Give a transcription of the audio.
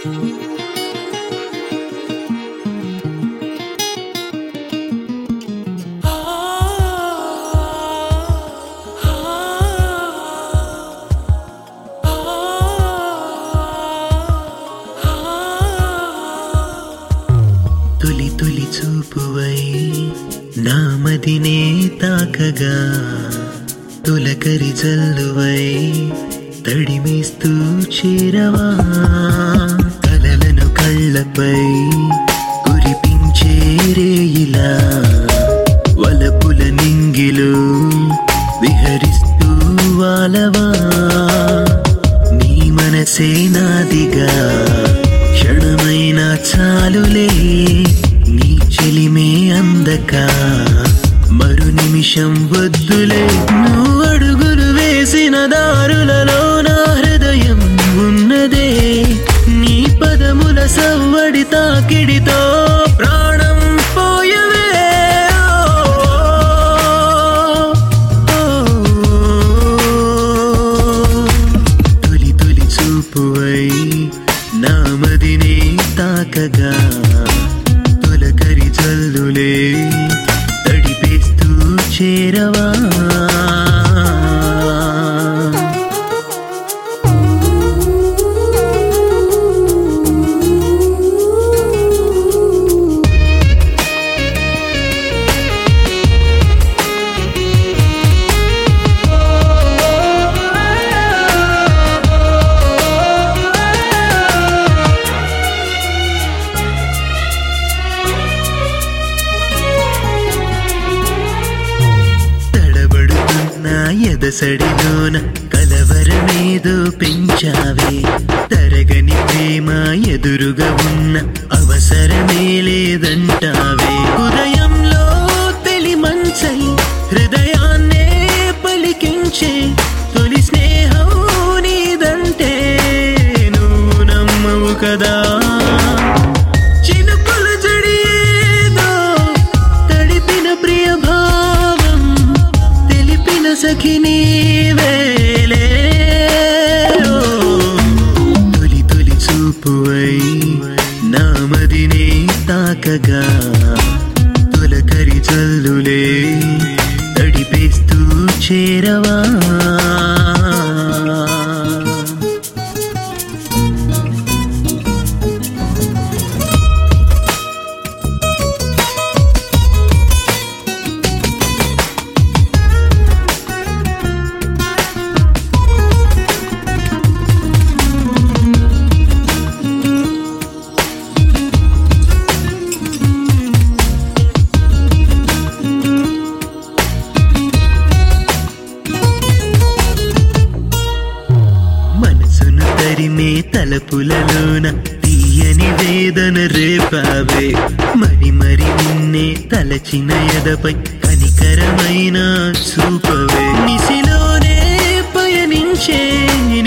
తొలి తొలి చూపువై నా మదినే తాకగా తొలకరి జల్లువై తడిమేస్తూ చేరవా కలలను కళ్ళపై కురిపించే రేయిలా వలపుల నింగిలు విహరిస్తూ వాలవా నీ మనసే నాదిగా క్షణమైన చాలులే నీ చెలిమే అందక మరు నిమిషం వద్దులే నువ్వు అడుగులు వేసిన దారులలో నా హృదయం ఉన్నదే నీ పదముల సవ్వడి తాకిడితో ప్రాణం పోయవే తొలి తొలి చూపువై నా మదినే తాకగా తొలకరి జల్లులే తడిపేస్తూ చేరవా తడబడుతున్న ఎదసడిలోన కలవరమేదో పెంచావే తరగని ప్రేమ ఎదురుగా ఉన్న అవసరమే లేదంటావే హృదయంలో తెలి మంచై హృదయాన్నే పలికించే తొలి స్నేహం నీదంటే నువ్వు నమ్మవు కదా చినుకుల జడియేదో తడిపిన ప్రియ భావం తెలిపిన సఖిని వేలే తొలి తొలి చూపువై నా మదినే తాకగా తొలకరి జల్లులే తడిపేస్తూ చేరవా మనసును తరిమే తలపులలోన తీయని వేదన రేపావే మరి మరి నిన్నే తలచిన ఎదపై కనికరమైన చూపవే నిసిలోనే పయనించే